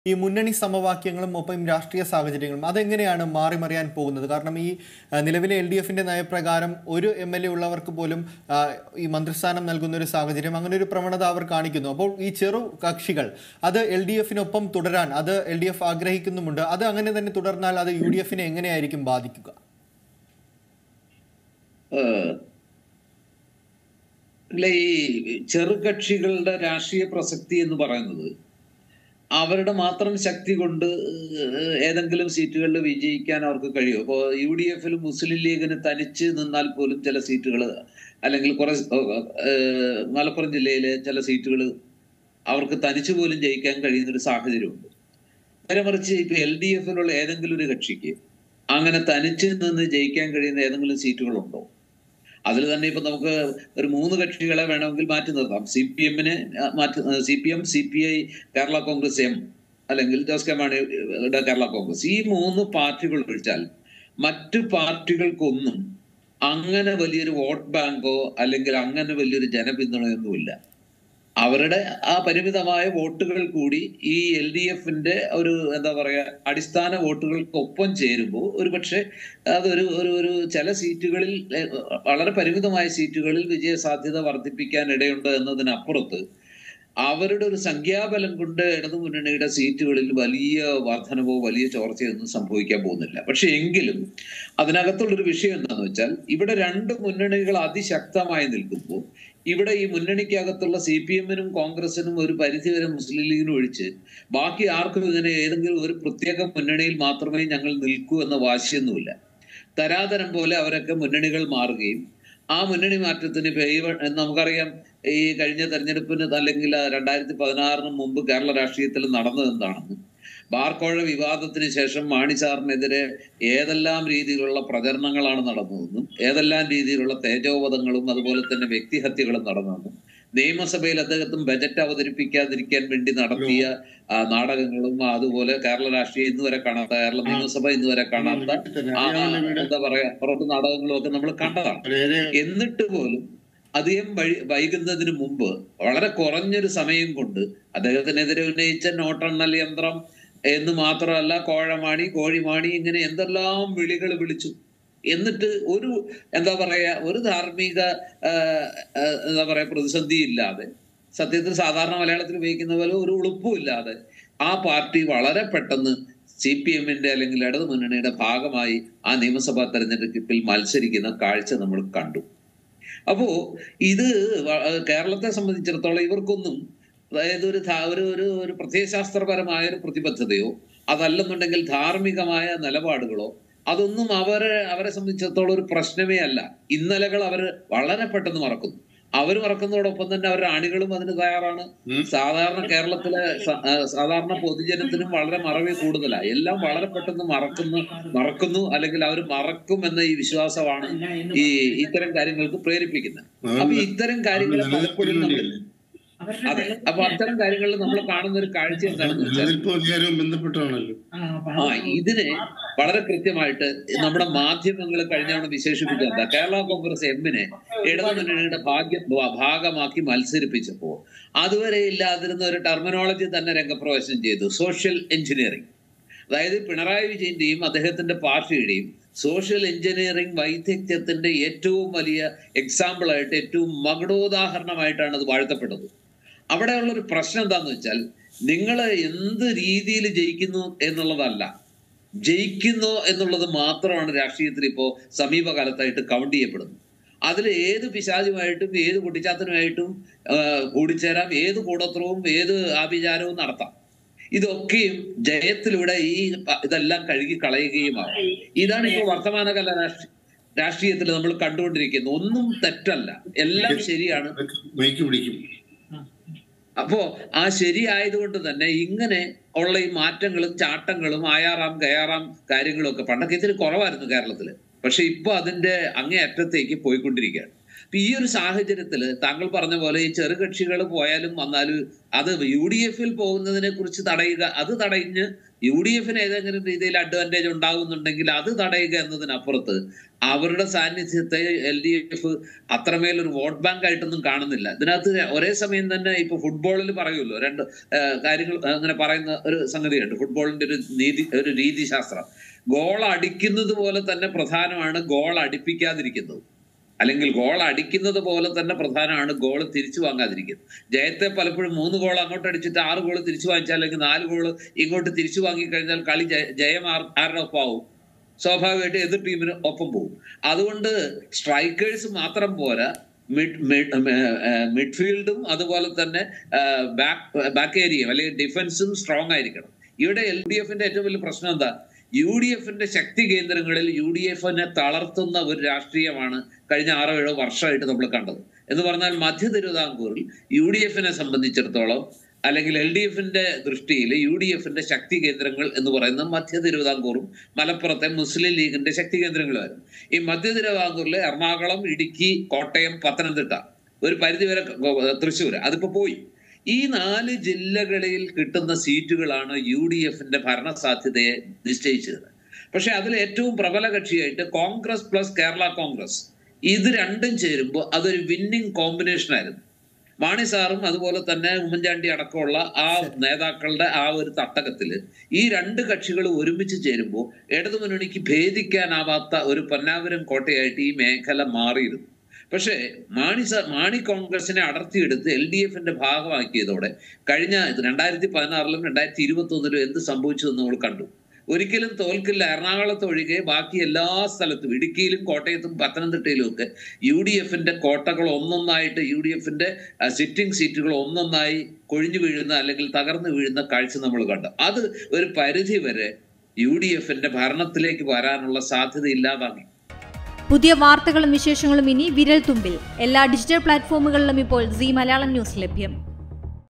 ഈ മുന്നണി സമവാക്യങ്ങളും ഒപ്പം രാഷ്ട്രീയ സാഹചര്യങ്ങളും അതെങ്ങനെയാണ് മാറി മറിയാൻ പോകുന്നത് കാരണം ഈ ആ, നിലവിലെ എൽ ഡി എഫിന്റെ നയപ്രകാരം ഒരു എം എൽ എ ഉള്ളവർക്ക് പോലും ആ, ഈ മന്ത്രിസ്ഥാനം നൽകുന്ന ഒരു സാഹചര്യം അങ്ങനെ ഒരു പ്രവണത അവർ കാണിക്കുന്നു അപ്പോൾ ഈ ചെറു കക്ഷികൾ അത് എൽ ഡി എഫിനൊപ്പം തുടരാൻ അത് എൽ ഡി എഫ് ആഗ്രഹിക്കുന്നുമുണ്ട് അത് അങ്ങനെ തന്നെ തുടർന്നാൽ അത് യു ഡി എഫിനെ എങ്ങനെയായിരിക്കും ബാധിക്കുക ഏഹ് അല്ല ഈ ചെറുകക്ഷികളുടെ രാഷ്ട്രീയ പ്രസക്തി എന്ന് പറയുന്നത് അവരുടെ മാത്രം ശക്തി കൊണ്ട് ഏഹ് ഏതെങ്കിലും സീറ്റുകളിൽ വിജയിക്കാൻ അവർക്ക് കഴിയും ഇപ്പോൾ യു ഡി എഫിൽ മുസ്ലിം ലീഗിന് തനിച്ച് നിന്നാൽ പോലും ചില സീറ്റുകൾ അല്ലെങ്കിൽ കുറെ ഏഹ് മലപ്പുറം ജില്ലയിലെ ചില സീറ്റുകൾ അവർക്ക് തനിച്ചു പോലും ജയിക്കാൻ കഴിയുന്ന ഒരു സാഹചര്യമുണ്ട് നേരെ മറിച്ച് ഇപ്പൊ എൽ ഡി എഫിലുള്ള ഏതെങ്കിലും ഒരു കക്ഷിക്ക് അങ്ങനെ തനിച്ച് നിന്ന് ജയിക്കാൻ കഴിയുന്ന ഏതെങ്കിലും സീറ്റുകളുണ്ടോ അതിൽ തന്നെ ഇപ്പൊ നമുക്ക് ഒരു മൂന്ന് കക്ഷികളെ വേണമെങ്കിൽ മാറ്റി നിർത്താം സി പി എമ്മിന് മാറ്റി C P M C P I Kerala Congress M അല്ലെങ്കിൽ ജോസ് കെ മാണിയുടെ കേരള കോൺഗ്രസ് ഈ മൂന്ന് പാർട്ടികൾ ഒഴിച്ചാൽ മറ്റു പാർട്ടികൾക്കൊന്നും അങ്ങനെ വലിയൊരു വോട്ട് ബാങ്കോ അല്ലെങ്കിൽ അങ്ങനെ വലിയൊരു ജനപിന്തുണയൊന്നുമില്ല അവരുടെ ആ പരിമിതമായ വോട്ടുകൾ കൂടി ഈ എൽ ഡി എഫിന്റെ ഒരു എന്താ പറയാ അടിസ്ഥാന വോട്ടുകൾക്കൊപ്പം ചേരുമ്പോൾ ഒരു പക്ഷേ അതൊരു ഒരു ഒരു ചില സീറ്റുകളിൽ ഏഹ്, വളരെ പരിമിതമായ സീറ്റുകളിൽ വിജയ സാധ്യത വർദ്ധിപ്പിക്കാൻ ഇടയുണ്ട് എന്നതിനപ്പുറത്ത് അവരുടെ ഒരു സംഖ്യാബലം കൊണ്ട് ഇടതു മുന്നണിയുടെ സീറ്റുകളിൽ വലിയ വർധനവോ വലിയ ചോർച്ചയോ ഒന്നും സംഭവിക്കാൻ പോകുന്നില്ല പക്ഷെ എങ്കിലും അതിനകത്തുള്ളൊരു വിഷയം എന്താണെന്ന് വെച്ചാൽ ഇവിടെ രണ്ട് മുന്നണികൾ അതിശക്തമായി നിൽക്കുമ്പോൾ ഇവിടെ ഈ മുന്നണിക്കകത്തുള്ള സി പി എമ്മിനും കോൺഗ്രസിനും ഒരു പരിധിവരെ മുസ്ലിം ലീഗിനും ഒഴിച്ച് ബാക്കി ആർക്കും ഇങ്ങനെ ഏതെങ്കിലും ഒരു പ്രത്യേക മുന്നണിയിൽ മാത്രമേ ഞങ്ങൾ നിൽക്കൂ എന്ന വാശിയൊന്നുമില്ല തരാതരം പോലെ അവരൊക്കെ മുന്നണികൾ മാറുകയും ആ മുന്നണി മാറ്റത്തിന് ഇപ്പൊ ഈ വ- നമുക്കറിയാം ഈ കഴിഞ്ഞ തെരഞ്ഞെടുപ്പിന് അല്ലെങ്കിൽ രണ്ടായിരത്തി പതിനാറിന് മുമ്പ് കേരള രാഷ്ട്രീയത്തിൽ നടന്നത് എന്താണെന്ന് ബാർക്കോഴ വിവാദത്തിന് ശേഷം മാണി സാറിനെതിരെ ഏതെല്ലാം രീതിയിലുള്ള പ്രചരണങ്ങളാണ് നടന്നതെന്നും ഏതെല്ലാം രീതിയിലുള്ള തേജോവധങ്ങളും അതുപോലെ തന്നെ വ്യക്തിഹത്യകളും നടന്നതെന്നും നിയമസഭയിൽ അദ്ദേഹത്തും ബജറ്റ് അവതരിപ്പിക്കാതിരിക്കാൻ വേണ്ടി നടത്തിയ ആ, നാടകങ്ങളും അതുപോലെ കേരള രാഷ്ട്രീയം ഇന്ന് വരെ കാണാത്ത കേരള നിയമസഭ ഇന്ന് വരെ കാണാത്ത ആ, ആ, എന്താ പറയാ പുറത്ത് നാടകങ്ങളും ഒക്കെ നമ്മൾ കണ്ടതാണ് എന്നിട്ട് പോലും അധികം വഴി വൈകുന്നതിന് മുമ്പ് വളരെ കുറഞ്ഞൊരു സമയം കൊണ്ട് അദ്ദേഹത്തിനെതിരെ ഉന്നയിച്ച നോട്ടെണ്ണൽ യന്ത്രം എന്ന് മാത്രമല്ല കോഴമാണി കോഴിമാണി ഇങ്ങനെ എന്തെല്ലാം വിളികൾ വിളിച്ചു എന്നിട്ട് ഒരു എന്താ പറയാ ഒരു ധാർമ്മിക ആ, ആ, എന്താ പറയാ പ്രതിസന്ധി ഇല്ലാതെ സത്യത്തിൽ സാധാരണ മലയാളത്തിൽ ഉപയോഗിക്കുന്ന പോലെ ഒരു ഉളുപ്പും ഇല്ലാതെ ആ പാർട്ടി വളരെ പെട്ടെന്ന് സി പി എമ്മിന്റെ അല്ലെങ്കിൽ ഇടതു മുന്നണിയുടെ ഭാഗമായി ആ നിയമസഭാ തെരഞ്ഞെടുപ്പിൽ മത്സരിക്കുന്ന കാഴ്ച നമ്മൾ കണ്ടു അപ്പോ ഇത് വ- കേരളത്തെ സംബന്ധിച്ചിടത്തോളം ഇവർക്കൊന്നും അതായത് ഒരു ധാ- ഒരു ഒരു ഒരു പ്രത്യയശാസ്ത്രപരമായ ഒരു പ്രതിബദ്ധതയോ അതല്ലെന്നുണ്ടെങ്കിൽ ധാർമ്മികമായ നിലപാടുകളോ അതൊന്നും അവരെ അവരെ സംബന്ധിച്ചിടത്തോളം ഒരു പ്രശ്നമേ അല്ല ഇന്നലകൾ അവർ വളരെ പെട്ടെന്ന് മറക്കുന്നു അവർ മറക്കുന്നതോടൊപ്പം തന്നെ അവരുടെ അണികളും അതിന് തയ്യാറാണ് സാധാരണ കേരളത്തിലെ സ- ആ, സാധാരണ പൊതുജനത്തിനും വളരെ മറവി കൂടുതലാണ് എല്ലാം വളരെ പെട്ടെന്ന് മറക്കുന്നു മറക്കുന്നു അല്ലെങ്കിൽ അവർ മറക്കും എന്ന ഈ വിശ്വാസമാണ് ഈ ഇത്തരം കാര്യങ്ങൾക്ക് പ്രേരിപ്പിക്കുന്നത് അപ്പൊ ഇത്തരം കാര്യങ്ങൾ പലപ്പോഴും നമ്മൾ അതെ അപ്പൊ അത്തരം കാര്യങ്ങളിൽ നമ്മൾ കാണുന്ന ഒരു കാഴ്ച എന്താണെന്ന് വെച്ചാൽ നിലനിൽപ്പ് അധികാരവും ബന്ധപ്പെട്ടാണല്ലോ ആ ഇതിനെ വളരെ കൃത്യമായിട്ട് നമ്മുടെ മാധ്യമങ്ങൾ കഴിഞ്ഞ തവണ വിശേഷിപ്പിച്ചത് കേരള കോൺഗ്രസ് എമ്മിനെ ഇടതുമുന്നണിയുടെ ഭാഗ്യ ഭാ- ഭാഗമാക്കി മത്സരിപ്പിച്ചപ്പോൾ അതുവരെ ഇല്ലാതിരുന്ന ഒരു ടെർമിനോളജി തന്നെ രംഗപ്രവേശനം ചെയ്തു സോഷ്യൽ എഞ്ചിനീയറിംഗ് അതായത് പിണറായി വിജയന്റെയും അദ്ദേഹത്തിന്റെ പാർട്ടിയുടെയും സോഷ്യൽ എഞ്ചിനീയറിംഗ് വൈദഗ്ധ്യത്തിന്റെ ഏറ്റവും വലിയ എക്സാമ്പിൾ ആയിട്ട് ഏറ്റവും മകുടോദാഹരണമായിട്ടാണ് അത് വാഴ്ത്തപ്പെട്ടത് അവിടെയുള്ള ഒരു പ്രശ്നം എന്താന്ന് വെച്ചാൽ നിങ്ങൾ എന്ത് രീതിയിൽ ജയിക്കുന്നു എന്നുള്ളതല്ല ജയിക്കുന്നോ എന്നുള്ളത് മാത്രമാണ് രാഷ്ട്രീയത്തിൽ ഇപ്പോൾ സമീപകാലത്തായിട്ട് കൗണ്ട് ചെയ്യപ്പെടുന്നത് അതിൽ ഏത് പിശാചുമായിട്ടും ഏത് കുട്ടിച്ചാത്തനുമായിട്ടും ആ, കൂടിച്ചേരാം ഏത് കൂടത്രവും ഏത് ആഭിചാരവും നടത്താം ഇതൊക്കെയും ജയത്തിലൂടെ ഈ പ- ഇതെല്ലാം കഴുകി കളയുകയുമാവും ഇതാണ് ഇപ്പോൾ വർത്തമാനകാല രാഷ്ട്രീയ രാഷ്ട്രീയത്തിൽ നമ്മൾ കണ്ടുകൊണ്ടിരിക്കുന്നത് ഒന്നും തെറ്റല്ല എല്ലാം ശരിയാണ് മൈക്ക് പിടിക്കും അപ്പോ ആ ശരിയായതുകൊണ്ട് തന്നെ ഇങ്ങനെ ഉള്ള ഈ മാറ്റങ്ങളും ചാട്ടങ്ങളും ആയാറാം കയാറാം കാര്യങ്ങളും ഒക്കെ പണ്ടൊക്കെ ഇതിൽ കുറവായിരുന്നു കേരളത്തില് പക്ഷെ ഇപ്പൊ അതിന്റെ അങ്ങേ അറ്റത്തേക്ക് പോയിക്കൊണ്ടിരിക്കുകയാണ് ഇപ്പൊ ഈ ഒരു സാഹചര്യത്തിൽ താങ്കൾ പറഞ്ഞ പോലെ ഈ ചെറുകക്ഷികൾ പോയാലും വന്നാലും അത് യു ഡി എഫിൽ പോകുന്നതിനെ കുറിച്ച് തടയുക അത് തടഞ്ഞ് യു ഡി എഫിന് ഏതെങ്കിലും രീതിയിൽ അഡ്വാൻറ്റേജ് ഉണ്ടാകുന്നുണ്ടെങ്കിൽ അത് തടയുക എന്നതിനപ്പുറത്ത് അവരുടെ സാന്നിധ്യത്തെ എൽ ഡി എഫ് അത്രമേൽ ഒരു വോട്ട് ബാങ്ക് ആയിട്ടൊന്നും കാണുന്നില്ല ഇതിനകത്ത് ഒരേ സമയം തന്നെ ഇപ്പൊ ഫുട്ബോളിൽ പറയുമല്ലോ രണ്ട് ഏഹ്, കാര്യങ്ങൾ അങ്ങനെ പറയുന്ന ഒരു സംഗതിയുണ്ട് ഫുട്ബോളിന്റെ ഒരു നീതി ഒരു രീതിശാസ്ത്രം ഗോൾ അടിക്കുന്നത് പോലെ തന്നെ പ്രധാനമാണ് ഗോൾ അടിപ്പിക്കാതിരിക്കുന്നത് അല്ലെങ്കിൽ ഗോൾ അടിക്കുന്നത് പോലെ തന്നെ പ്രധാനമാണ് ഗോൾ തിരിച്ചു വാങ്ങാതിരിക്കുന്നത് ജയത്തെ പലപ്പോഴും മൂന്ന് ഗോൾ അങ്ങോട്ട് അടിച്ചിട്ട് ആറ് ഗോൾ തിരിച്ചു വാങ്ങിച്ചാൽ അല്ലെങ്കിൽ നാല് ഗോൾ ഇങ്ങോട്ട് തിരിച്ചു വാങ്ങിക്കഴിഞ്ഞാൽ കളി ജയ- ജയം ആർ- ആരുടെ ഒപ്പമാവും സ്വാഭാവികമായിട്ട് എതിർ ടീമിന് ഒപ്പം പോകും അതുകൊണ്ട് സ്ട്രൈക്കേഴ്സ് മാത്രം പോരാ മിഡ് മിഡ് മിഡ്ഫീൽഡും അതുപോലെ തന്നെ ബാക്ക് ബാക്ക് ഏരിയയും അല്ലെങ്കിൽ ഡിഫൻസും സ്ട്രോങ് ആയിരിക്കണം ഇവിടെ എൽ ഡി എഫിന്റെ ഏറ്റവും വലിയ പ്രശ്നം എന്താ യു ഡി എഫിന്റെ ശക്തി കേന്ദ്രങ്ങളിൽ യു ഡി എഫിനെ തളർത്തുന്ന ഒരു രാഷ്ട്രീയമാണ് കഴിഞ്ഞ ആറോ ഏഴോ വർഷമായിട്ട് നമ്മൾ കണ്ടത് എന്ന് പറഞ്ഞാൽ മധ്യ തിരുവിതാംകൂറിൽ യു ഡി എഫിനെ സംബന്ധിച്ചിടത്തോളം അല്ലെങ്കിൽ എൽ ഡി എഫിന്റെ ദൃഷ്ടിയിൽ യു ഡി എഫിന്റെ ശക്തി കേന്ദ്രങ്ങൾ എന്ന് പറയുന്നത് മധ്യ തിരുവിതാംകൂറും മലപ്പുറത്തെ മുസ്ലിം ലീഗിന്റെ ശക്തി കേന്ദ്രങ്ങളുമായിരുന്നു ഈ മധ്യ തിരുവിതാംകൂറിലെ എറണാകുളം ഇടുക്കി കോട്ടയം പത്തനംതിട്ട ഒരു പരിധിവരെ ക- തൃശ്ശൂർ അതിപ്പോ പോയി ഈ നാല് ജില്ലകളിൽ കിട്ടുന്ന സീറ്റുകളാണ് യു ഡി എഫിന്റെ ഭരണസാധ്യതയെ നിശ്ചയിച്ചത് പക്ഷെ അതിൽ ഏറ്റവും പ്രബല കക്ഷിയായിട്ട് കോൺഗ്രസ് പ്ലസ് കേരള കോൺഗ്രസ് ഇത് രണ്ടും ചേരുമ്പോൾ അതൊരു വിന്നിംഗ് കോമ്പിനേഷൻ ആയിരുന്നു മാണി സാറും അതുപോലെ തന്നെ ഉമ്മൻചാണ്ടി അടക്കമുള്ള ആ നേതാക്കളുടെ ആ ഒരു തട്ടകത്തില് ഈ രണ്ട് കക്ഷികൾ ഒരുമിച്ച് ചേരുമ്പോൾ ഇടതുമുന്നണിക്ക് ഭേദിക്കാനാവാത്ത ഒരു പൊന്നാപുരം കോട്ടയായിട്ട് ഈ മേഖല മാറിയിരുന്നു പക്ഷേ മാണി സ മാണി കോൺഗ്രസിനെ അടർത്തിയെടുത്ത് എൽ ഡി എഫിന്റെ ഭാഗമാക്കിയതോടെ കഴിഞ്ഞ രണ്ടായിരത്തി പതിനാറിലും രണ്ടായിരത്തി ഇരുപത്തി ഒന്നിലും എന്ത് സംഭവിച്ചു എന്ന് നമ്മൾ കണ്ടു ഒരിക്കലും തോൽക്കില്ല എറണാകുളത്ത് ഒഴികെ ബാക്കി എല്ലാ സ്ഥലത്തും ഇടുക്കിയിലും കോട്ടയത്തും പത്തനംതിട്ടയിലും ഒക്കെ യു ഡി എഫിന്റെ കോട്ടകൾ ഒന്നൊന്നായിട്ട് യു ഡി എഫിന്റെ സിറ്റിംഗ് സീറ്റുകൾ ഒന്നൊന്നായി കൊഴിഞ്ഞു വീഴുന്ന അല്ലെങ്കിൽ തകർന്നു വീഴുന്ന കാഴ്ച നമ്മൾ കണ്ടു അത് ഒരു പരിധി വരെ യു ഡി എഫിന്റെ ഭരണത്തിലേക്ക് വരാനുള്ള സാധ്യത ഇല്ലാതാക്കി പുതിയ വാർത്തകളും വിശേഷങ്ങളും ഇനി വിരൽ തുമ്പിൽ എല്ലാ ഡിജിറ്റൽ പ്ലാറ്റ്ഫോമുകളിലും ഇപ്പോൾ സി മലയാളം ന്യൂസ് ലഭ്യം